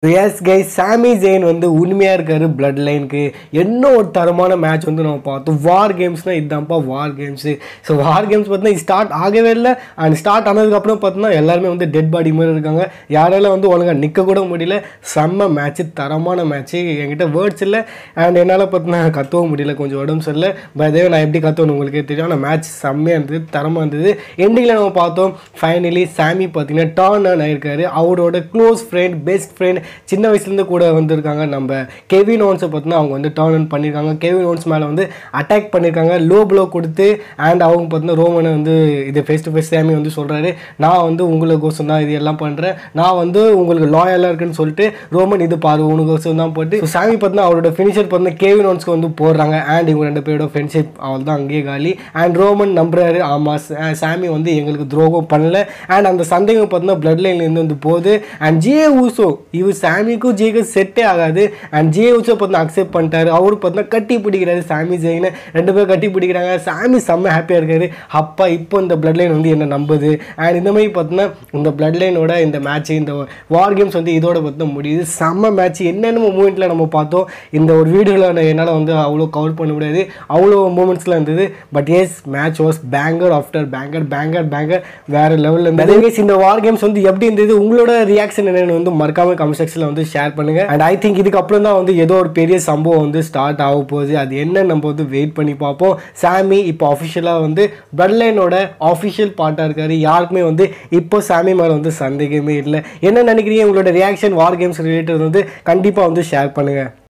S guys சாமி ஜெயின் வந்து உண்மையாக இருக்காரு பிளட் லைனுக்கு என்ன ஒரு தரமான மேட்ச் வந்து நம்ம பார்த்தோம் வார் கேம்ஸ்னால் இதுதான்ப்பா war games so war games பார்த்தீங்கன்னா ஸ்டார்ட் ஆகவே இல்லை அண்ட் ஸ்டார்ட் ஆனதுக்கப்புறம் பார்த்தீங்கன்னா எல்லாருமே வந்து டெட் பாடி மாதிரி இருக்காங்க யாரால வந்து ஒழுங்காக நிற்க கூட முடியல செம்ம மேட்ச்சு தரமான மேட்ச்சு என்கிட்ட வேர்ட்ஸ் இல்லை அண்ட் என்னால் பார்த்தீங்கன்னா கத்தவும் முடியல கொஞ்சம் உடம்பு சரியில்லை பதே நான் எப்படி கத்தணும் உங்களுக்கே தெரியும் ஆனால் மேட்ச் செம்மையாக இருந்தது தரமாக இருந்தது எண்டிங்கில் நம்ம பார்த்தோம் ஃபைனலி சாமி பார்த்தீங்கன்னா டார்ன் ஆன் ஆயிருக்காரு அவரோட க்ளோஸ் ஃப்ரெண்ட் பெஸ்ட் ஃப்ரெண்ட் சின்ன வயசுலேருந்து கூட வந்திருக்காங்க நம்ம கெவின் ஓன்ஸை பார்த்தீங்கன்னா அவங்க வந்து டர்ன் ஆன் பண்ணியிருக்காங்க கெவின் ஓன்ஸ் மேலே வந்து அட்டாக் பண்ணியிருக்காங்க லோ ப்ளோ கொடுத்து அண்ட் அவங்க பார்த்தீங்கன்னா ரோமனை வந்து இது ஃபேஸ் டு ஃபேஸ் சாமி வந்து சொல்கிறாரு நான் வந்து உங்களுக்கோசம் தான் இது எல்லாம் பண்ணுறேன் நான் வந்து உங்களுக்கு லாயலாக இருக்குன்னு சொல்லிட்டு ரோமன் இது பாரு உனக்கோசம் தான் போட்டு So, சாமி பார்த்தீங்கன்னா அவரோட ஃபினிஷர் பார்த்தீங்கன்னா கேவின் ஓன்ஸ்க்கு வந்து போடுறாங்க அண்ட் இவங்க ரெண்டு பேரோட ஃப்ரெண்ட்ஷிப் அவள் தான் அங்கேயே காலி அண்ட் ரோமன் நம்புறாரு ஆமாம் சாமி வந்து எங்களுக்கு துரோகம் பண்ணல அண்ட் அந்த சந்தேகம் பார்த்தீங்கன்னா பிளட் லைன்லேருந்து வந்து போகுது அண்ட் ஜே ஊசோ இவர் சாமிக்கும் ஜேக்கும் செட்டே ஆகாது அண்ட் ஜே ஊசோ பார்த்தீங்கன்னா அக்செப்ட் பண்ணிட்டாரு அவரு பார்த்தீங்கன்னா கட்டி பிடிக்கிறாரு சாமி ஜெயினை ரெண்டு பேரும் கட்டி பிடிக்கிறாங்க சாமி செம்ம ஹாப்பியாக இருக்காரு அப்பா இப்போ இந்த பிளட் லைன் வந்து என்ன நம்புது அண்ட் இந்த மாதிரி பார்த்தீங்கன்னா இந்த பிளட் லைனோட இந்த மேட்ச் இந்த வார் கேம்ஸ் வந்து இதோட பார்த்தீங்கன்னா முடியுது செம்ம மேட்ச் என்னென்ன மூமெண்ட்டில் நம்ம பார்த்தோம் இந்த ஒரு வீடியோவில் என்னால் வந்து அவ்வளோ கவர் பண்ண முடியாது அவ்வளோ மூமெண்ட்ஸ்லாம் இருந்தது but yes match was banger after banger banger banger வேறு லெவலில் இருந்தது Anyways, இந்த வார் கேம்ஸ் வந்து எப்படி இருந்தது உங்களோட ரியாக்ஷன் என்னன்னு வந்து மறக்காம கமெண்ட் செக்ஷனில் வந்து ஷேர் பண்ணுங்க அண்ட் ஐ திங்க் இதுக்கப்புறம் தான் வந்து ஏதோ ஒரு பெரிய சம்பவம் வந்து ஸ்டார்ட் ஆக போகுது அது என்ன நம்ம வந்து வெயிட் பண்ணி பார்ப்போம் சாமி இப்போ அஃபிஷியலாக வந்து பிளட் லைனோட அஃபிஷியல் பார்ட்டாக இருக்காரு யாருக்குமே வந்து இப்போ சாமி மேலே வந்து சந்தேகமே இல்லை என்ன நினைக்கிறீங்க உங்களோட ரியாக்ஷன் வார் கேம்ஸ் ரிலேட்டட் வந்து கண்டிப்பாக வந்து ஷேர் பண்ணுங்கள்